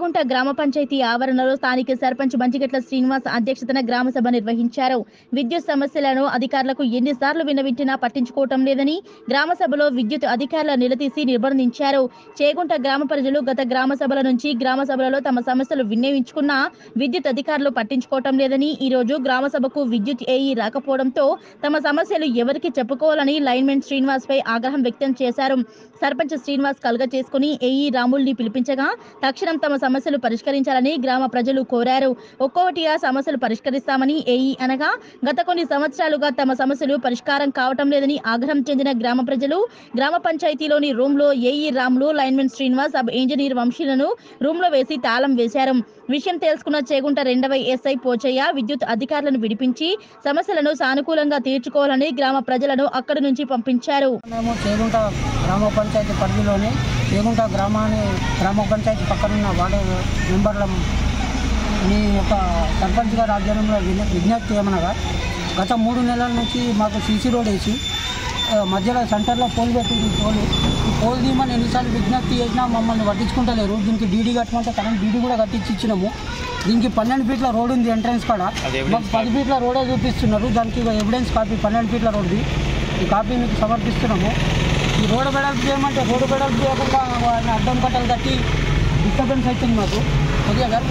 చేగుంట గ్రామ పంచాయతీ ఆవరణలో స్థానిక సర్పంచ్ మంచిగట్ల శ్రీనివాస్ అధ్యక్షతన గ్రామ సభ నిర్వహించారు విద్యుత్ సమస్యలను అధికారులకు ఎన్నిసార్లు విన్నవించినా పట్టించుకోవటం లేదని గ్రామ సభలో విద్యుత్ అధికారుల నిలదీసి నిర్బంధించారు చేగుంట గ్రామ ప్రజలు గత గ్రామ సభల నుంచి గ్రామ సభలలో తమ సమస్యలు విన్నవించుకున్నా విద్యుత్ అధికారులు పట్టించుకోవటం లేదని ఈ రోజు గ్రామ సభకు విద్యుత్ ఏఈ రాకపోవడంతో తమ సమస్యలు ఎవరికి చెప్పుకోవాలని లైన్మెన్ శ్రీనివాస్ పై ఆగ్రహం వ్యక్తం చేశారు సర్పంచ్ శ్రీనివాస్ కలుగ చేసుకుని ఏఈ రాముల్ని పిలిపించగా తక్షణం తమ సమస్యలు పరిష్కరించాలని గ్రామ ప్రజలు కోరారు ఒక్కొక్కటిగా సమస్యలు పరిష్కరిస్తామని ఏఈ అనగా గత కొన్ని సంవత్సరాలుగా తమ సమస్యలు పరిష్కారం కావటం లేదని ఆగ్రహం చెందిన గ్రామ ప్రజలు గ్రామ పంచాయతీలోని రూమ్ లో AE Ramulu linemen Srinivas sub engineer వంశీలను రూమ్ లో వేసి తాళం వేశారు విషయం తెలుసుకున్న చేగుంట రెండవ ఎస్ఐ పోచయ్య విద్యుత్ అధికారులను విడిపించి సమస్యలను సానుకూలంగా తీర్చుకోవాలని గ్రామ ప్రజలను అక్కడి నుంచి పంపించారు మేము చేగుంట గ్రామ పంచాయతీ పరిధిలోని చేగుంట గ్రామాన్ని గ్రామ పంచాయతీ పక్కనున్న వార్డు మెంబర్ల మీ యొక్క సర్పంచ్ గారి ఆధ్వర్యంలో విజ్ఞ- విజ్ఞప్తి ఏమనగా గత మూడు నెలల నుంచి మాకు సీసీ రోడ్ వేసి ఆ, మధ్యలో సెంటర్లో పోల్ పెట్టింది ఈ పోల్ ఈ పోల్ తీయమని ఎన్నిసార్లు విజ్ఞప్తి చేసినా మమ్మల్ని పట్టించుకుంటలేరు దీనికి డీడీ కట్టమంటే కరెంట్ డీడీ కూడా కట్టించి ఇచ్చినాము దీనికి పన్నెండు ఫీట్ల రోడ్ ఉంది ఎంట్రన్స్ కాడ మాకు పది ఫీట్ల రోడే చూపిస్తున్నారు దానికి ఇక ఎవిడెన్స్ కాపీ పన్నెండు ఫీట్ల రోడ్ది ఈ కాపీ మీకు సమర్పిస్తున్నాము ఈ రోడ్డు వెడల్పు చేయమంటే రోడ్డు వెడల్పు చేయకుండా ఆయన అడ్డం కట్టలు కట్టి డిస్టర్బెన్స్ అవుతుంది మాకు కొద్దిగా గారు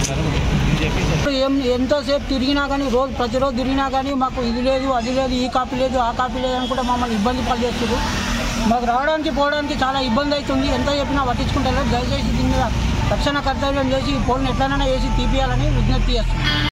ఏం ఎంతోసేపు తిరిగినా కానీ రోజు ప్రతిరోజు తిరిగినా కానీ మాకు ఇది లేదు అది లేదు ఈ కాపీ లేదు ఆ కాపీ లేదు అని కూడా మమ్మల్ని ఇబ్బంది పనిచేస్తారు మాకు రావడానికి పోవడానికి చాలా ఇబ్బంది అవుతుంది ఎంత చెప్పినా పట్టించుకుంటారు దయచేసి దీని మీద తక్షణ కర్తవ్యం చేసి ఈ ఫోన్ ఎట్లనైనా వేసి తీపియాలని విజ్ఞప్తి చేస్తున్నాం